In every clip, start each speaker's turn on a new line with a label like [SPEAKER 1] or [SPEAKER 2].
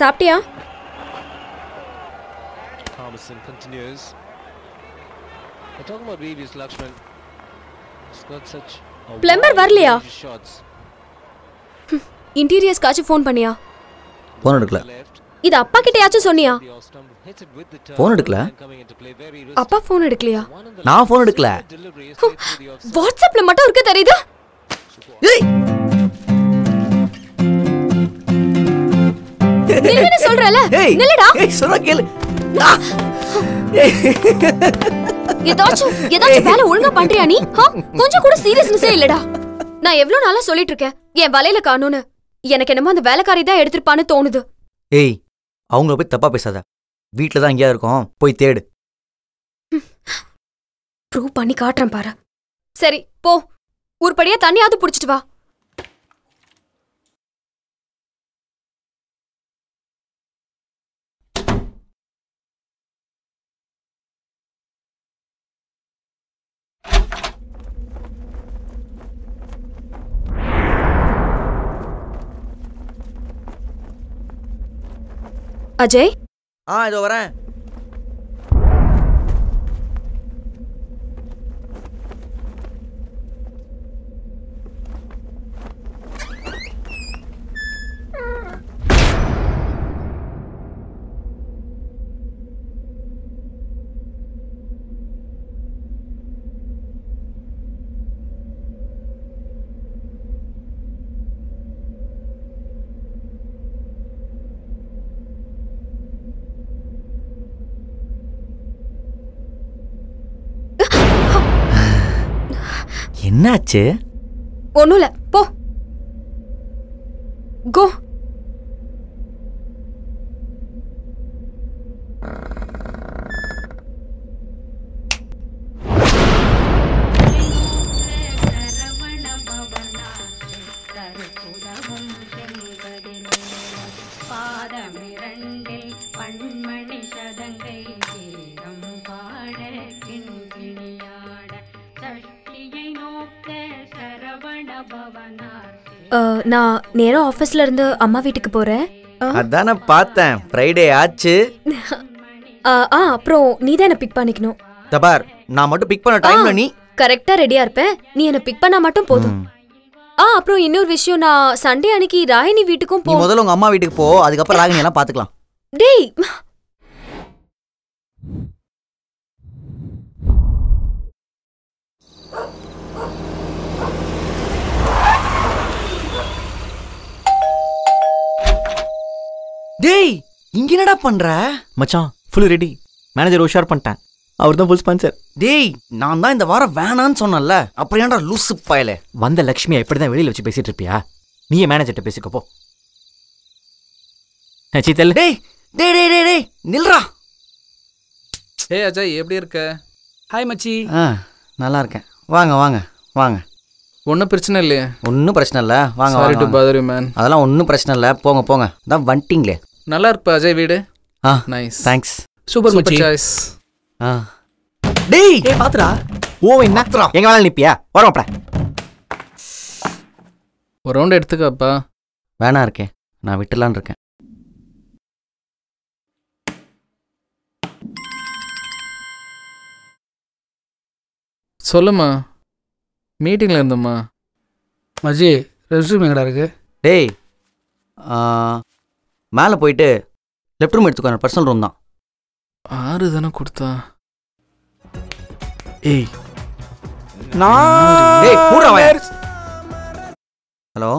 [SPEAKER 1] சாப்பிட்டியா
[SPEAKER 2] Thomason continues. We're talking about VV's Lakshman. He's got such a
[SPEAKER 1] Plumber
[SPEAKER 2] wide
[SPEAKER 1] வரலையா?
[SPEAKER 2] range of shots.
[SPEAKER 1] இன்டீரியர்ஸ்க்காச்சும் phone பண்ணியா
[SPEAKER 3] phone எடுக்கல
[SPEAKER 2] Left,
[SPEAKER 1] இது அப்பா கிட்டயாச்சும் சொன்னியா
[SPEAKER 2] the off-stump hits it with the turn.
[SPEAKER 3] Phone எடுக்கல?
[SPEAKER 2] and coming into play very
[SPEAKER 1] அப்பா phone எடுக்கலையா
[SPEAKER 2] One on the
[SPEAKER 3] நான் ஃபோன் எடுக்கல
[SPEAKER 2] delivery is straight through the off
[SPEAKER 1] வாட்ஸ்அப்ல மட்டும் இருக்க தெரியுது
[SPEAKER 3] ஏய்
[SPEAKER 1] நில்லுன்னு சொல்றல
[SPEAKER 3] ஏய்
[SPEAKER 1] நில்லுடா
[SPEAKER 3] ஏய் சொல்ல கேளு ஆ! ஏய்
[SPEAKER 1] ஏதாச்சும் ஏதாச்சும் வேலை ஒழுங்கா பண்றியா நீ ஆ? கொஞ்சம் கூட சீரியஸ்னஸே இல்லடா நான் எவ்வளவு நாளா சொல்லிட்டு இருக்கேன் என் வலையில காணும்னு எனக்கு என்னமோ அந்த வேலைக்காரி தான் எடுத்திருப்பான்னு தோணுது
[SPEAKER 3] ஏய் அவங்கள போய் தப்பா பேசாத வீட்டில் தான் எங்கேயா இருக்கோம் போய் தேடு
[SPEAKER 1] ப்ரூவ் பண்ணி காட்டுறேன் பாரு சரி போ உருப்படியா தண்ணியாவது புடிச்சிட்டு வா அஜய்
[SPEAKER 3] ஆ இதோ வரேன் என்னாச்சு
[SPEAKER 1] ஒண்ணும் இல்ல போ கோ
[SPEAKER 4] பாதமிரண்டில் பண்மணி சதங்கை கீதம் பாட கிண்கிணியாட சஷ்டியை நோக்க சரவண பவனார்
[SPEAKER 1] அஹ், நான் நேரா ஆபீஸ்ல இருந்து அம்மா வீட்டுக்கு போறேன் அஹ்,
[SPEAKER 3] அதானே பார்த்தேன் ஃப்ரைடே ஆச்சு
[SPEAKER 1] அஹ், ஆ அப்புறம் நீ தான் என்ன பிக் பண்ணிக்கணும்
[SPEAKER 3] தபார் நான் மட்டும் பிக் பண்ண டைம்ல நீ
[SPEAKER 1] கரெக்டா ரெடியா இருப்பேன் நீ என்ன பிக் பண்ணா மட்டும் போதும்
[SPEAKER 3] ம்.
[SPEAKER 1] ஆ அப்புறம் இன்னொரு விஷயம் நான் சண்டே அன்னைக்கு ராகினி வீட்டுக்கும்
[SPEAKER 3] நீ
[SPEAKER 1] போ
[SPEAKER 3] முதல்ல உங்க அம்மா வீட்டுக்கு போ அதுக்கப்புறம் ராகினி எல்லாம் பாத்துக்கலாம்
[SPEAKER 1] டேய்
[SPEAKER 3] டேய் இங்க என்னடா பண்ற
[SPEAKER 5] மச்சான் ஃபுல் ரெடி மேனேஜர் உஷார் பண்ணிட்டேன் அவர் தான் ஃபுல் ஸ்பான்சர்
[SPEAKER 3] டேய் நான் தான் இந்த வாரம் வேணான்னு சொன்னேன்ல அப்புறம் ஏன்டா லூசு பயலே
[SPEAKER 5] வந்த லக்ஷ்மியை எப்படி தான் வெளியில் வச்சு பேசிட்டு இருப்பியா நீயே மேனேஜர்கிட்ட பேசிக்கோ போ ஏ, சீத்தல்
[SPEAKER 3] டேய் டேய் டேய் டேய் டேய் நில்றா
[SPEAKER 6] ஏய் அஜய் எப்படி இருக்க ஹாய் மச்சி
[SPEAKER 3] ஆ நல்லா இருக்கேன் வாங்க வாங்க வாங்க
[SPEAKER 6] ஒன்றும் பிரச்சனை இல்லையே
[SPEAKER 3] ஒன்றும் பிரச்சனை இல்லை வாங்க
[SPEAKER 6] சாரி
[SPEAKER 3] வாங்க,
[SPEAKER 6] டு
[SPEAKER 3] வாங்க
[SPEAKER 6] பதர் யூ மேன்
[SPEAKER 3] அதெல்லாம் ஒன்றும் பிரச்சனை இல்லை போங்க போங்க தான் வந்துட்டீங்களே
[SPEAKER 6] நல்லா இருப்பா அஜய் வீடு
[SPEAKER 3] ஆ
[SPEAKER 6] நைஸ்
[SPEAKER 3] தேங்க்ஸ்
[SPEAKER 6] சூப்பர் மச்சி சாய்ஸ்
[SPEAKER 3] ஆ டேய்
[SPEAKER 5] ஏய் பாத்துடா ஓ என்ன எங்க வேலை நிப்பியா வரமாப்ல
[SPEAKER 6] ஒரு ரவுண்ட் எடுத்துக்கப்பா
[SPEAKER 3] வேணா இருக்கேன் நான் விட்டுலான்னு இருக்கேன்
[SPEAKER 6] சொல்லுமா மீட்டிங்கில் இருந்தம்மா
[SPEAKER 7] மஜி ரெஸ்யூம் எங்கடா இருக்கு
[SPEAKER 3] டேய் ஆ, மேலே போயிட்டு லெஃப்ட் ரூம் எடுத்துக்கோ பர்சனல் ரூம் தான்
[SPEAKER 6] ஆறு தானே கொடுத்தா ஏய்
[SPEAKER 3] டேய் மூடுறா வாய. ஹலோ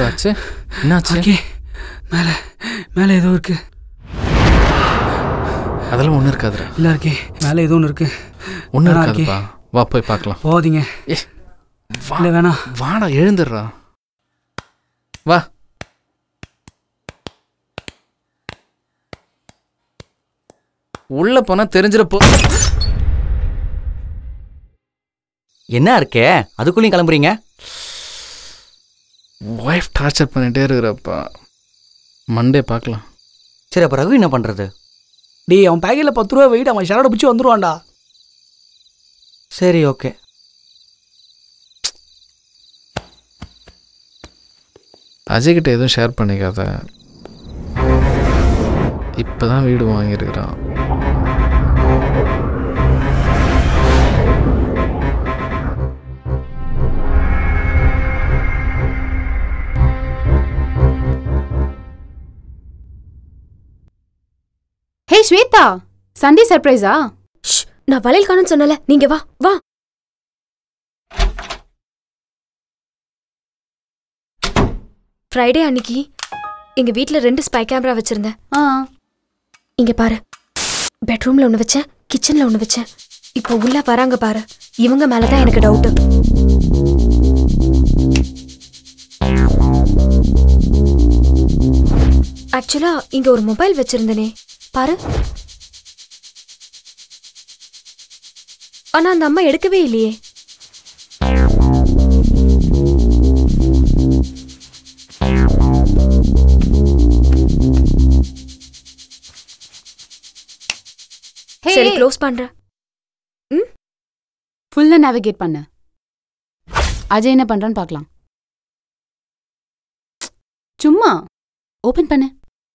[SPEAKER 6] ஷிஃப்ட் ஆச்சு என்னாச்சு
[SPEAKER 7] ஓகே மேலே மேலே ஏதோ இருக்கு
[SPEAKER 6] அதெல்லாம் ஒன்றும் இருக்காதுடா
[SPEAKER 7] இல்லை இருக்கே மேலே ஏதோ ஒன்று இருக்கு
[SPEAKER 6] ஒன்றும்
[SPEAKER 7] வேணாம்
[SPEAKER 6] இருக்காதுப்பா வா போய் பார்க்கலாம்
[SPEAKER 7] போகாதீங்க
[SPEAKER 6] ஏ வா
[SPEAKER 7] இல்லை வேணாம்
[SPEAKER 6] வாடா எழுந்துடுறா வா உள்ள போனா தெரிஞ்சிடப்போ
[SPEAKER 3] என்ன இருக்கே அதுக்குள்ளேயும் கிளம்புறீங்க
[SPEAKER 6] ஒய்ஃப் டார்ச்சர் பண்ணிட்டே இருக்கிறப்பா மண்டே பார்க்கலாம்
[SPEAKER 3] சரி அப்போ ரகு என்ன பண்ணுறது
[SPEAKER 7] டேய் அவன் பேக்கெட்டில் பத்து ரூபா வெயிட் அவன் ஷரடை பிடிச்சி வந்துருவான்டா
[SPEAKER 3] சரி ஓகே
[SPEAKER 6] அஜய் கிட்ட எதுவும் ஷேர் பண்ணிக்காத இப்பதான் வீடு வாங்கியிருக்கிறான்
[SPEAKER 8] ஹே ஸ்வேதா சண்டே சர்ப்ரைஸா
[SPEAKER 1] ஷ், நான் வளையல் காணும்னு சொன்னல நீங்க வா வா ஃப்ரைடே அன்னைக்கு எங்க வீட்ல ரெண்டு ஸ்பை கேமரா வச்சிருந்தேன்
[SPEAKER 8] ஆ
[SPEAKER 1] இங்க பாரு பெட்ரூம்ல ஒன்று வச்சேன் கிச்சன்ல ஒன்று வச்சேன் இப்போ உள்ள வராங்க பாரு இவங்க மேல தான் எனக்கு டவுட் ஆக்சுவலா இங்க ஒரு மொபைல் வச்சிருந்தனே பாரு ஆனா அந்த அம்மா எடுக்கவே இல்லையே
[SPEAKER 8] ஹே
[SPEAKER 1] சரி க்ளோஸ் பண்றேன்
[SPEAKER 8] ஃபுல்லா நேவிகேட் பண்ணு அஜய் என்ன பண்றான்னு பார்க்கலாம் சும்மா ஓபன் பண்ணு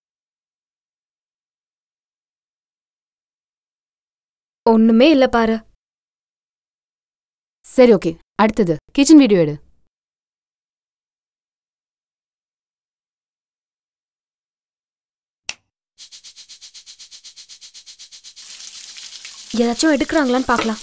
[SPEAKER 1] ஒண்ணுமே இல்ல பாரு
[SPEAKER 8] சரி ஓகே அடுத்தது கிச்சன் வீடியோ எடு
[SPEAKER 1] ஏதாச்சும் எடுக்கிறாங்களான்னு பார்க்கலாம்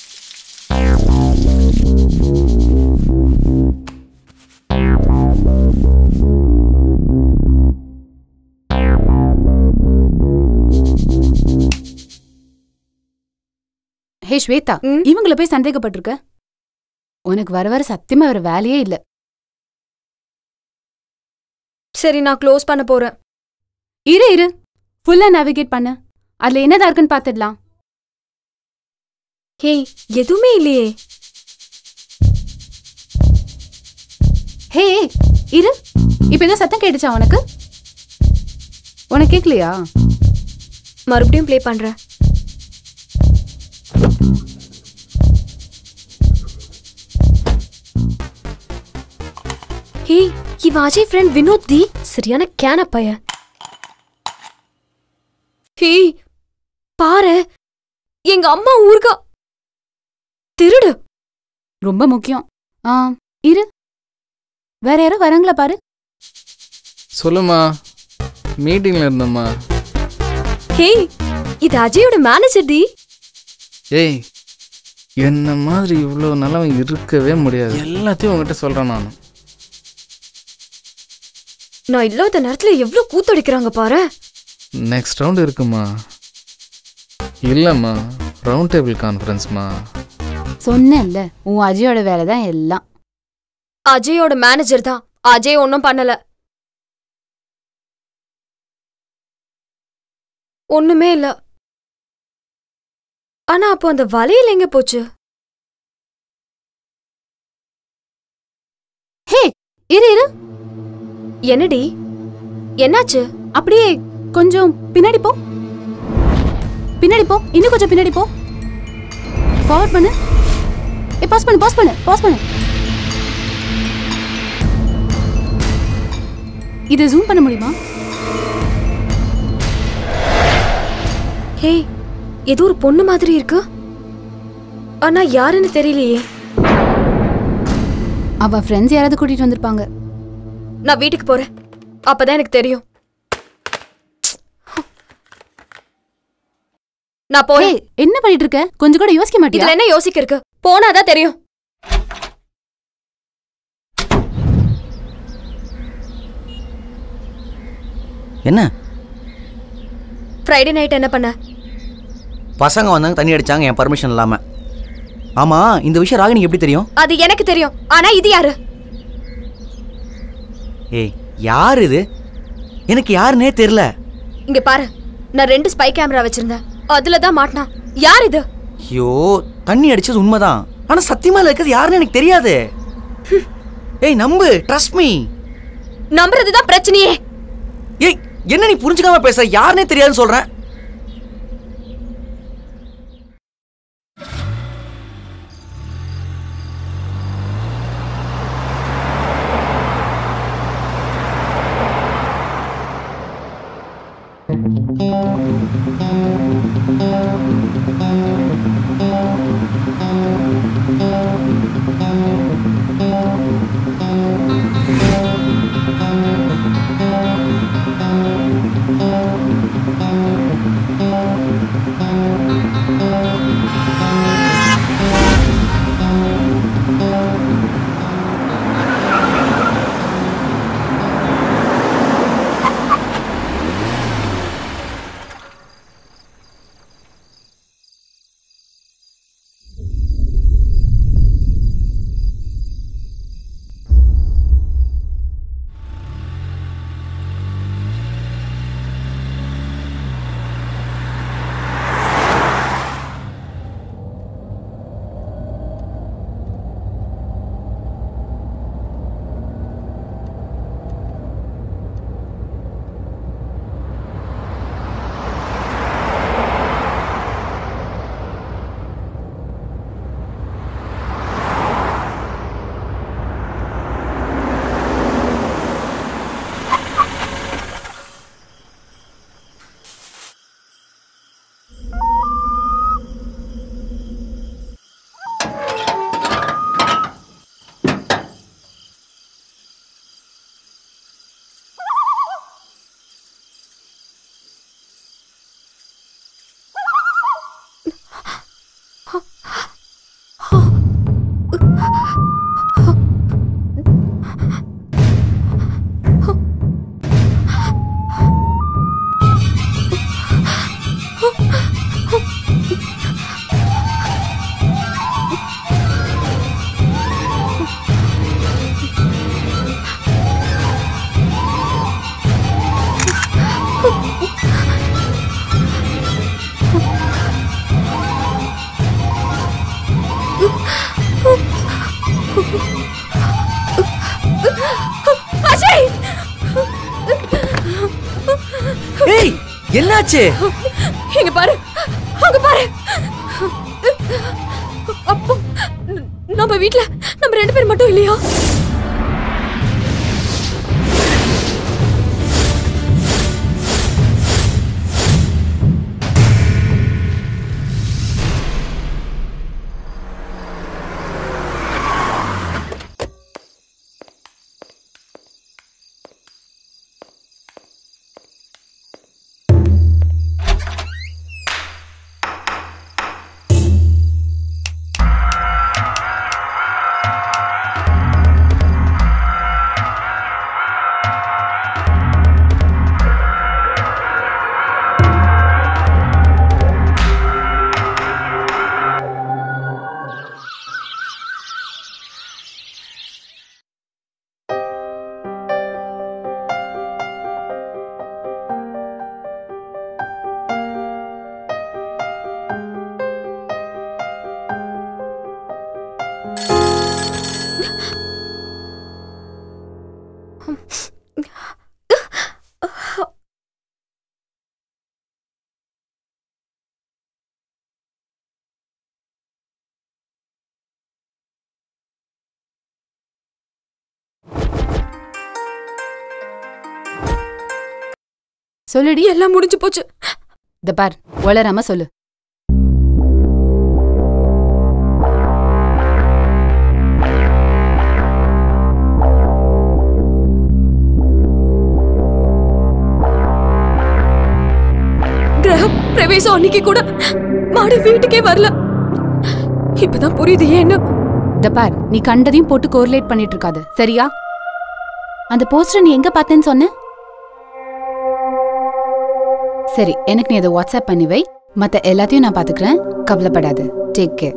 [SPEAKER 8] ஹே ஸ்வேதா
[SPEAKER 1] ம்?
[SPEAKER 8] இவங்கள போய் சந்தேகப்பட்டிருக்க உனக்கு வர வர சத்தியமா வேற வேலையே இல்ல
[SPEAKER 1] சரி நான் க்ளோஸ் பண்ண போறேன்
[SPEAKER 8] இரு இரு ஃபுல்லா நேவிகேட் பண்ணு அதுல என்னதா இருக்குன்னு பார்த்துடலாம்
[SPEAKER 1] ஹேய் எதுவுமே இல்லையே
[SPEAKER 8] ஹே இரு இப்ப ஏதோ சத்தம் கேட்டுச்சா உனக்கு உனக்கு கேட்கலையா
[SPEAKER 1] மறுபடியும் ப்ளே பண்றேன் ஹேய் இவ அஜய் ஃப்ரெண்ட் வினோத் தி சரியான கேன பையன் ஹேய் பாரு எங்க அம்மா ஊர்கா திருடு
[SPEAKER 8] ரொம்ப முக்கியம் ஆ இரு வேற யாரோ வராங்களா பாரு
[SPEAKER 6] சொல்லுமா மீட்டிங்ல இருந்தம்மா
[SPEAKER 1] ஹேய் இது அஜயோட மேனேஜர் டி
[SPEAKER 6] ஏய் என்ன மாதிரி இவ்வளோ நல்லவன் இருக்கவே முடியாது எல்லாத்தையும் உங்ககிட்ட சொல்கிறேன் நான்
[SPEAKER 1] நான் இல்லாத நேரத்துல எவ்வளவு கூத்தடிக்கிறாங்க பாரு
[SPEAKER 6] நெக்ஸ்ட் ரவுண்ட் இருக்குமா இல்லைம்மா ரவுண்ட் டேபிள் கான்ஃபரன்ஸ்மா
[SPEAKER 8] சொன்னேன்ல உன் அஜயோட வேலை தான் எல்லாம்
[SPEAKER 1] அஜயோட மேனேஜர் தான் அஜய் ஒன்றும் பண்ணல ஒண்ணுமே இல்ல ஆனா அப்போ அந்த வளையல் எங்க போச்சு
[SPEAKER 8] ஹே இரு இரு
[SPEAKER 1] என்னடி என்னாச்சு
[SPEAKER 8] அப்படியே கொஞ்சம் பின்னாடி போ பின்னாடி போ இன்னும் கொஞ்சம் பின்னாடி போ ஃபார்வர்ட் பண்ணு ஏ பாஸ் பண்ணு பாஸ் பண்ணு பாஸ் பண்ணு இதை ஜூம் பண்ண முடியுமா
[SPEAKER 1] ஹே ஏதோ ஒரு பொண்ணு மாதிரி இருக்கு ஆனா யாருன்னு தெரியலையே
[SPEAKER 8] அவ ஃப்ரெண்ட்ஸ் யாராவது கூட்டிட்டு வந்திருப்பாங்க
[SPEAKER 1] நான் வீட்டுக்கு போறேன் அப்பதான் எனக்கு தெரியும் நான் போறேன்
[SPEAKER 8] ஏய் என்ன பண்ணிட்டு இருக்க கொஞ்சம் கூட யோசிக்க மாட்டியா
[SPEAKER 1] இதுல என்ன யோசிக்க இருக்கு போனாதான் தெரியும்
[SPEAKER 3] என்ன
[SPEAKER 1] ஃப்ரைடே நைட் என்ன பண்ண
[SPEAKER 3] பசங்க வந்தாங்க தண்ணி அடிச்சாங்க என் பர்மிஷன் இல்லாம ஆமா இந்த விஷயம் ராகினிக்கு எப்படி தெரியும்
[SPEAKER 1] அது எனக்கு தெரியும் ஆனா இது யாரு
[SPEAKER 3] ஏய் யார் இது எனக்கு யாருன்னே தெரியல
[SPEAKER 1] இங்க பாரு நான் ரெண்டு ஸ்பை கேமரா வச்சிருந்தேன் அதுல தான் மாட்டினான் யார் இது
[SPEAKER 3] ஐயோ தண்ணி அடிச்சது உண்மைதான் ஆனா சத்தியமா இதுல இருக்கிறது யாருன்னு எனக்கு தெரியாது ஏய் நம்பு ட்ரஸ்ட் மீ
[SPEAKER 1] நம்புறது தான் பிரச்சனையே
[SPEAKER 3] ஏய் என்ன நீ புரிஞ்சுக்காம பேச யாருன்னே தெரியாதுன்னு சொல்றேன்
[SPEAKER 1] அஜய்
[SPEAKER 3] ஏய் என்னாச்சு
[SPEAKER 1] இங்க பாரு அங்க பாரு அப்போ ந- நம்ம வீட்ல நம்ம ரெண்டு பேர் மட்டும் இல்லையா
[SPEAKER 8] சொல்லுடி
[SPEAKER 1] எல்லாம் முடிஞ்சு போச்சு
[SPEAKER 8] இந்த பார் வளராம சொல்லு
[SPEAKER 1] கிரக பிரவேசம் அன்னைக்கு கூட மாடு வீட்டுக்கே வரல இப்பதான் புரியுது ஏன்னு
[SPEAKER 8] இந்த பார் நீ கண்டதையும் போட்டு கோரிலேட் பண்ணிட்டு இருக்காத சரியா அந்த போஸ்டர் நீ எங்க பார்த்தேன்னு சொன்ன சரி எனக்கு நீ அதை வாட்ஸ்அப் பண்ணி வை மத்த எல்லாத்தையும் நான் பாத்துக்கிறேன் கவலைப்படாத டேக் கேர்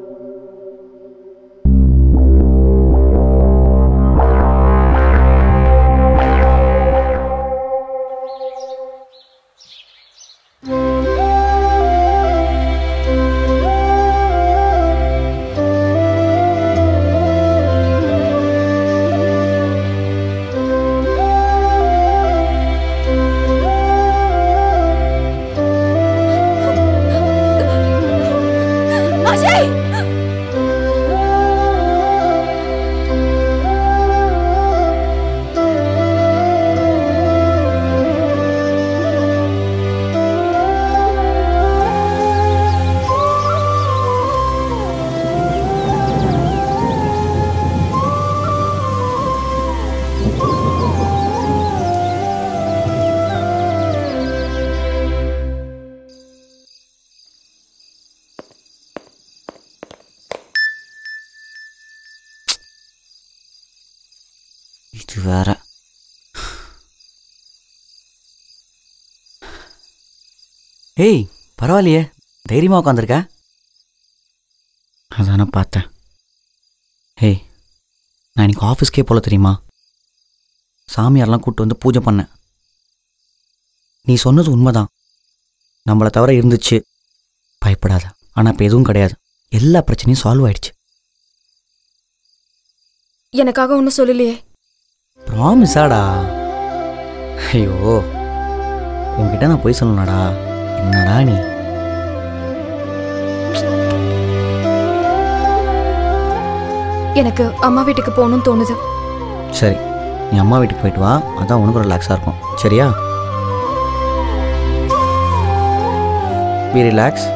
[SPEAKER 1] அஜய்
[SPEAKER 3] இது வேற ஏய் பரவாயில்லையே தைரியமாக உட்காந்துருக்க அதானே பார்த்தேன் ஏய் நான் இன்னைக்கு ஆஃபீஸ்க்கே போல தெரியுமா சாமியார்லாம் கூப்பிட்டு வந்து பூஜை பண்ணேன் நீ சொன்னது உண்மைதான் நம்மளை தவிர இருந்துச்சு பயப்படாத ஆனால் இப்போ எதுவும் கிடையாது எல்லா பிரச்சனையும் சால்வ் ஆயிடுச்சு
[SPEAKER 1] எனக்காக ஒன்றும் சொல்லலையே
[SPEAKER 3] ப்ராமிஸாடா ஐயோ உன்கிட்ட நான் போய் சொல்லணும்டா என்னடா நீ
[SPEAKER 1] எனக்கு அம்மா வீட்டுக்கு போகணும்னு தோணுது
[SPEAKER 3] சரி நீ அம்மா வீட்டுக்கு போயிட்டு வா அதான் உனக்கு ரிலாக்ஸாக இருக்கும் சரியா பி ரிலாக்ஸ்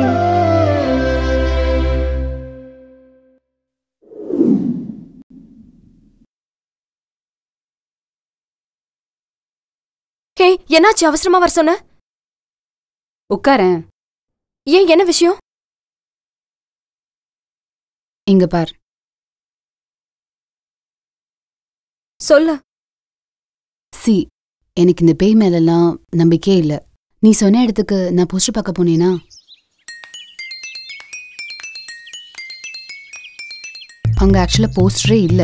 [SPEAKER 1] ஹே என்னாச்சு அவசரமா வர சொன்ன
[SPEAKER 8] உட்காரேன்
[SPEAKER 1] ஏன் என்ன விஷயம்
[SPEAKER 8] இங்க பார்
[SPEAKER 1] சொல்லு
[SPEAKER 8] சி எனக்கு இந்த பேய் மேலெல்லாம் நம்பிக்கையே இல்லை நீ சொன்ன இடத்துக்கு நான் போஸ்டர் பார்க்க போனேனா அங்க ஆக்சுவலாக போஸ்டரே இல்லை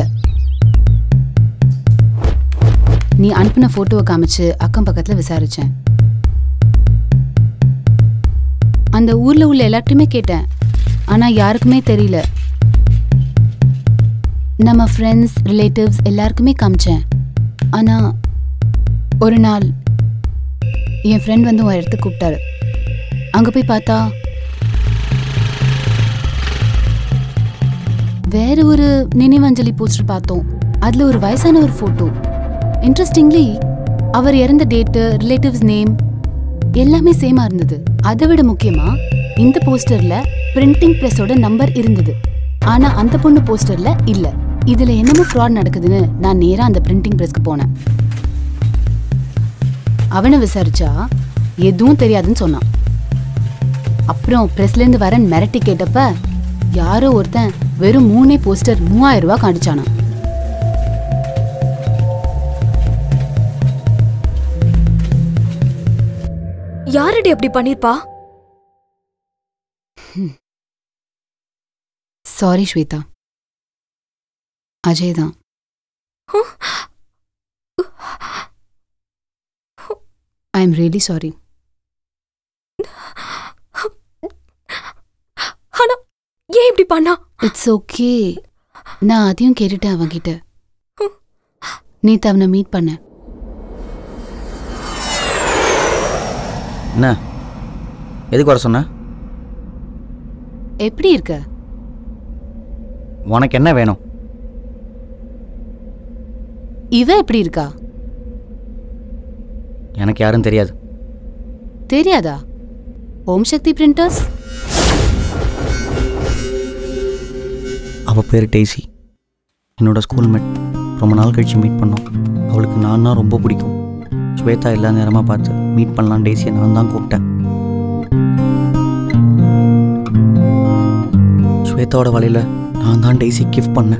[SPEAKER 8] நீ அனுப்பின ஃபோட்டோவை காமிச்சு அக்கம் பக்கத்தில் விசாரிச்சேன் அந்த ஊர்ல உள்ள எல்லார்ட்டையுமே கேட்டேன் ஆனா யாருக்குமே தெரியல நம்ம ஃப்ரெண்ட்ஸ் ரிலேட்டிவ்ஸ் எல்லாருக்குமே காமிச்சேன் ஆனா ஒரு நாள் என் ஃப்ரெண்ட் வந்து உன் இடத்துக்கு கூப்பிட்டாரு அங்க போய் பார்த்தா வேற ஒரு நினைவஞ்சலி போஸ்டர் பார்த்தோம் அதுல ஒரு வயசான ஒரு போட்டோ இன்ட்ரெஸ்டிங்லி அவர் இறந்த டேட்டு ரிலேட்டிவ்ஸ் நேம் எல்லாமே சேமா இருந்தது அதை விட முக்கியமா இந்த போஸ்டர்ல பிரிண்டிங் பிரஸோட நம்பர் இருந்தது ஆனா அந்த பொண்ணு போஸ்டர்ல இல்ல இதுல என்னமோ ஃப்ராட் நடக்குதுன்னு நான் நேரா அந்த பிரிண்டிங் பிரஸ்க்கு போனேன் அவனை விசாரிச்சா எதுவும் தெரியாதுன்னு சொன்னான் அப்புறம் பிரஸ்ல இருந்து வரேன் மிரட்டி கேட்டப்ப யாரோ ஒருத்தன் வெறும் மூணே போஸ்டர் மூவாயிரம் ரூபாய் காணிச்சானா
[SPEAKER 1] யாரடி அப்படி பண்ணிருப்பா
[SPEAKER 8] சாரி ஸ்வேதா அஜய் தான் ஐ எம் ரியலி சாரி
[SPEAKER 1] ஆனா ஏன் இப்படி பண்ணா
[SPEAKER 8] இட்ஸ் ஓகே நான் அதையும் கேட்டுட்டேன் அவன்கிட்ட நேத்து அவனை மீட் பண்ணேன்
[SPEAKER 3] என்ன எதுக்கு வர சொன்ன
[SPEAKER 8] எப்படி இருக்க
[SPEAKER 3] உனக்கு என்ன வேணும்
[SPEAKER 8] இவ எப்படி இருக்கா
[SPEAKER 3] எனக்கு யாரும் தெரியாது
[SPEAKER 8] தெரியாதா ஓம் சக்தி பிரிண்டர்ஸ்
[SPEAKER 3] அவள் பேர் டெய்சி என்னோட ஸ்கூல்மேட் ரொம்ப நாள் கழிச்சு மீட் பண்ணோம் அவளுக்கு நான் தான் ரொம்ப பிடிக்கும் ஸ்வேதா எல்லா நேரமாக பார்த்து மீட் பண்ணலாம் டெய்ஸியை நான் தான் கூப்பிட்டேன் ஸ்வேதாவோட வலையில் நான் தான் டெய்ஸி கிஃப்ட் பண்ணேன்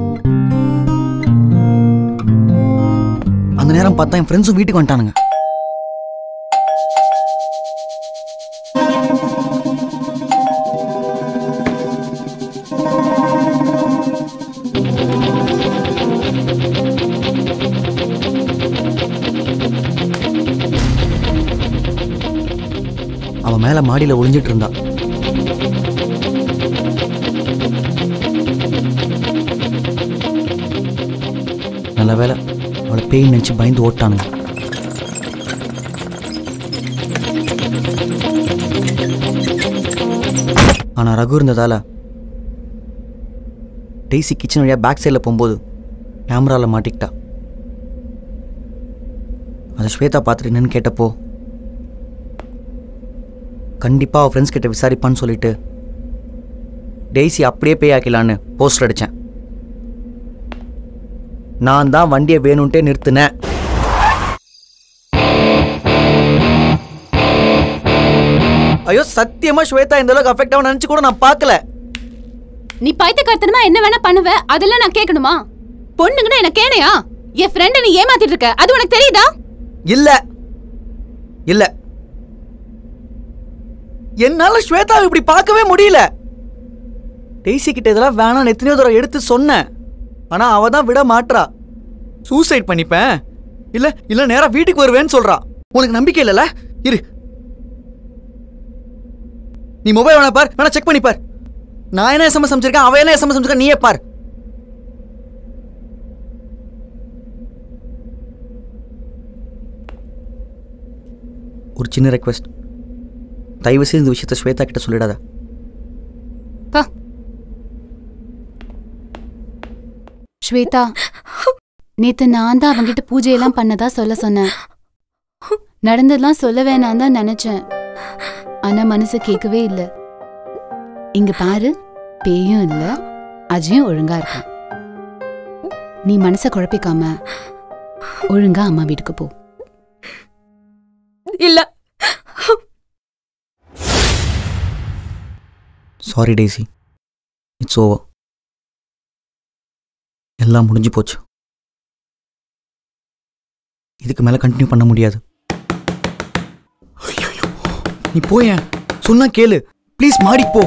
[SPEAKER 3] அந்த நேரம் பார்த்தா என் ஃப்ரெண்ட்ஸும் வீட்டுக்கு வந்துட்டானுங்க அவன் மேலே மாடியில் ஒளிஞ்சிட்டு இருந்தா நல்ல வேலை அவளை பேய் நினச்சி பயந்து ஓட்டானுங்க ஆனால் ரகு இருந்ததால டெய்ஸி கிச்சன் வழியாக பேக் சைடில் போகும்போது கேமராவில் மாட்டிக்கிட்டா அதை ஸ்வேதா பார்த்துட்டு என்னன்னு கேட்டப்போ கண்டிப்பாக அவள் ஃப்ரெண்ட்ஸ் கிட்ட விசாரிப்பான்னு சொல்லிட்டு டெய்ஸி அப்படியே பேய் ஆக்கலான்னு போஸ்டர் அடித்தேன் நான் தான் வண்டியை வேணும்ட்டே நிறுத்தினேன் ஐயோ சத்தியமா ஸ்வேதா இந்த அளவுக்கு அஃபெக்ட் ஆகும் நினைச்சு கூட நான் பார்க்கல
[SPEAKER 8] நீ பைத்தியக்காரத்தனமா என்ன வேணா பண்ணுவ அதெல்லாம் நான் கேட்கணுமா பொண்ணுங்கன்னா எனக்கு கேணையா என் ஃப்ரெண்ட நீ ஏமாத்திட்டு இருக்க அது உனக்கு தெரியுதா
[SPEAKER 3] இல்ல இல்ல என்னால ஸ்வேதாவை இப்படி பார்க்கவே முடியல டெய்ஸி கிட்ட இதெல்லாம் வேணாம் எத்தனையோ தடவை எடுத்து சொன்னேன் ஆனா அவ தான் விட மாட்றா சூசைட் பண்ணிப்பேன் இல்ல இல்ல நேரா வீட்டுக்கு வருவேன்னு சொல்றா உனக்கு நம்பிக்கை இல்லைல்ல இரு நீ மொபைல் வேணா பார் வேணா செக் பண்ணி பார் நான் என்ன எஸ்எம்எஸ் அமைச்சிருக்கேன் அவ என்ன எஸ்எம்எஸ் அமைச்சிருக்கா நீயே பார் ஒரு சின்ன ரெக்வெஸ்ட் தயவு செய்து இந்த விஷயத்த ஸ்வேதா கிட்ட சொல்லிடாத
[SPEAKER 8] பா. ஸ்வேதா நேத்து நான் தான் அவங்கிட்ட பூஜையெல்லாம் பண்ணதா சொல்ல சொன்னேன் நடந்ததெல்லாம் சொல்ல வேணாம் தான் நினைச்சேன் ஆனா மனசு கேட்கவே இல்ல இங்க பாரு பேயும் இல்ல அஜயும் ஒழுங்கா இருக்கான் நீ மனச குழப்பிக்காம ஒழுங்கா அம்மா வீட்டுக்கு போ
[SPEAKER 1] இல்ல
[SPEAKER 3] சாரி டேசி இட்ஸ் ஓவர் எல்லாம் முடிஞ்சு போச்சு இதுக்கு மேலே கண்டினியூ பண்ண முடியாது ஐயையோ, நீ போயேன் சொன்னா கேளு ப்ளீஸ் மாடி போ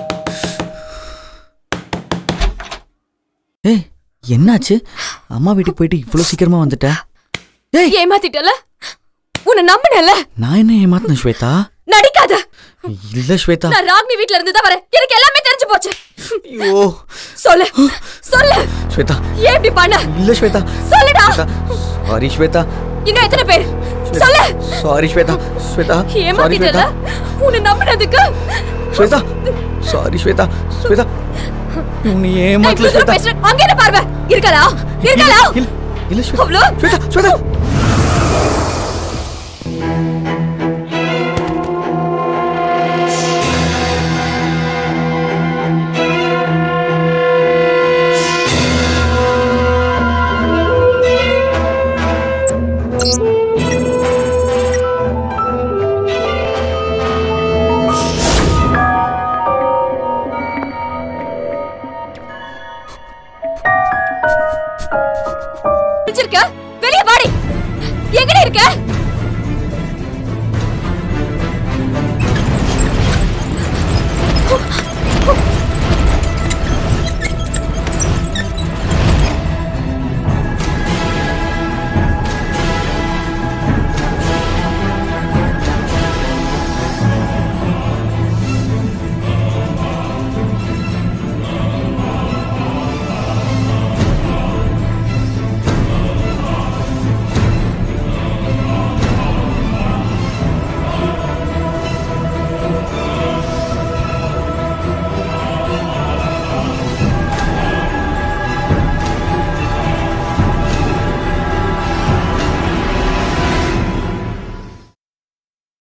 [SPEAKER 3] ஏய் என்னாச்சு அம்மா வீட்டுக்கு போயிட்டு இவ்வளோ சீக்கிரமா வந்துட்ட ஏய்
[SPEAKER 1] ஏமாத்திட்டல உன்னை நம்பினல
[SPEAKER 3] நான் என்ன ஏமாத்தின ஸ்வேதா
[SPEAKER 1] நடிக்காத
[SPEAKER 3] இல்ல ஸ்வேதா
[SPEAKER 1] நான் ராக்னி வீட்ல இருந்து தான் வரேன் எனக்கு எல்லாமே தெரிஞ்சு போச்சு
[SPEAKER 3] ஐயோ
[SPEAKER 1] சொல்லு சொல்லு
[SPEAKER 3] ஸ்வேதா
[SPEAKER 1] ஏன் இப்படி பண்ண
[SPEAKER 3] இல்ல ஸ்வேதா
[SPEAKER 1] சொல்லுடா
[SPEAKER 3] சாரி ஸ்வேதா
[SPEAKER 1] இன்னும் எத்தனை பேர் சொல்லு
[SPEAKER 3] சாரி ஸ்வேதா ஸ்வேதா சாரி
[SPEAKER 1] ஏமாத்திட்டல
[SPEAKER 3] ஸ்வேதா
[SPEAKER 1] உன்னை நம்பினதுக்கு
[SPEAKER 3] ஸ்வேதா சாரி ஸ்வேதா ஸ்வேதா உன்னை
[SPEAKER 1] நான்
[SPEAKER 3] ஏமாத்தல
[SPEAKER 1] இவ்வளவு தூரம்
[SPEAKER 3] ஸ்வேதா
[SPEAKER 1] பேசுறேன் அங்க என்ன பார்வை இருக்கலா இருக்கலா
[SPEAKER 3] இல்ல இல்ல ஸ்வேதா
[SPEAKER 1] அவ்வளோ
[SPEAKER 3] ஸ்வேதா ஸ்வேதா
[SPEAKER 1] பிடிச்சிருக்க வெளிய வாடி எங்கடி இருக்க